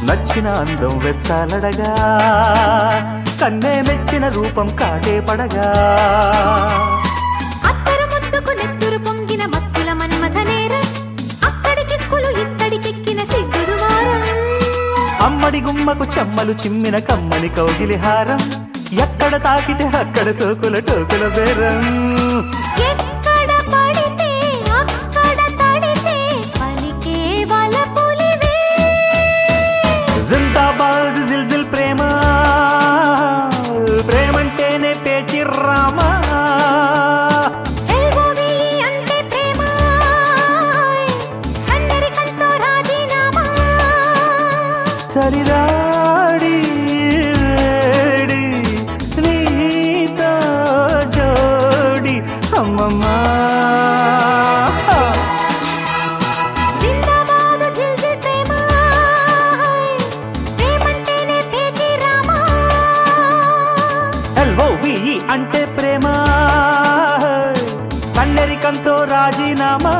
నచ్చిన అందం వెచ్చాలడగా కన్నే మెచ్చిన రూపం కాటే పడగా అత్తరు ముద్దుకు నెత్తురు పొంగిన మత్తుల మన్మథ నేరం అక్కడికెక్కులు ఇక్కడికెక్కిన సిగ్గుడు వారం అమ్మడి గుమ్మకు చెమ్మలు చిమ్మిన కమ్మని కౌగిలి హారం ఎక్కడ తాకితే అక్కడ సోకుల టోకుల బేరం ఎక్కడ పడితే అక్కడ తడితే పలికే వలపులివే జిందాబాద్ జిల్ జిల్ ప్రేమ ప్రేమంటేనే పేచి రామా ఎల్బోవి అంటే ప్రేమ అందరికంతో రాజీనామా సరిరాడి వేడి నీతో జోడి అమ్మమ్మా జిందాబాద్ జిల్ జిల్ ప్రేమ ప్రేమంటేనే పేచి రామా ఎల్ఓవి అంటే ప్రేమ కన్నెరికంతో రాజీనామా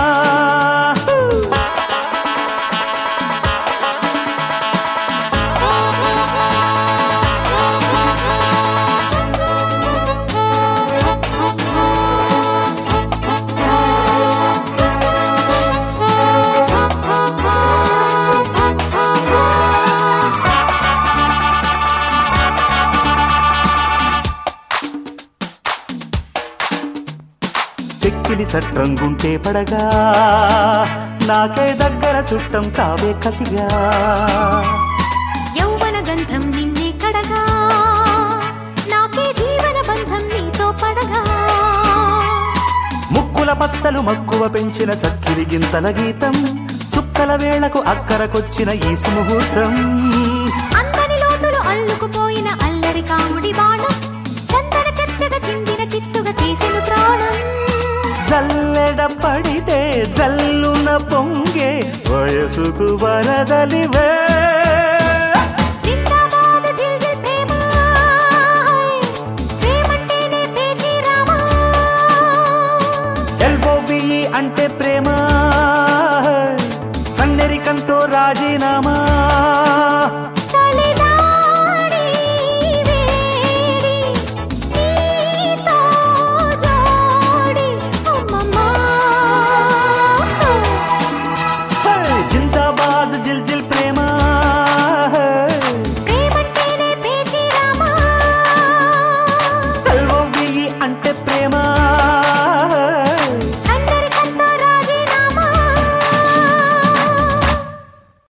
చెక్కిలి చట్రంగుంటే పడగా నాకే దగ్గర చుట్టం కావే కసిగా యౌవన గంధం నిన్నే కడగా నాకే జీవన బంధం నీతో పడగా ముక్కుల పచ్చలు మక్కువ పెంచిన చక్కిరి గింతల గీతం చుక్కల వేళకు అక్కరకొచ్చిన ఈ సుముహూర్తం అందని లోతులు అల్లుకుపోయిన అల్లరి కాముడి బాణం చందన చర్చగా చిందిన చిచ్చుగా తీసిన ప్రాణం జల్లెడ పడితే జల్లున పొంగే వయసుకు వరదలివే జిందాబాద్ జిల్ జిల్ ప్రేమ ప్రేమంటేనే పేచి రామా ఎల్బోబిఈ అంటే ప్రేమ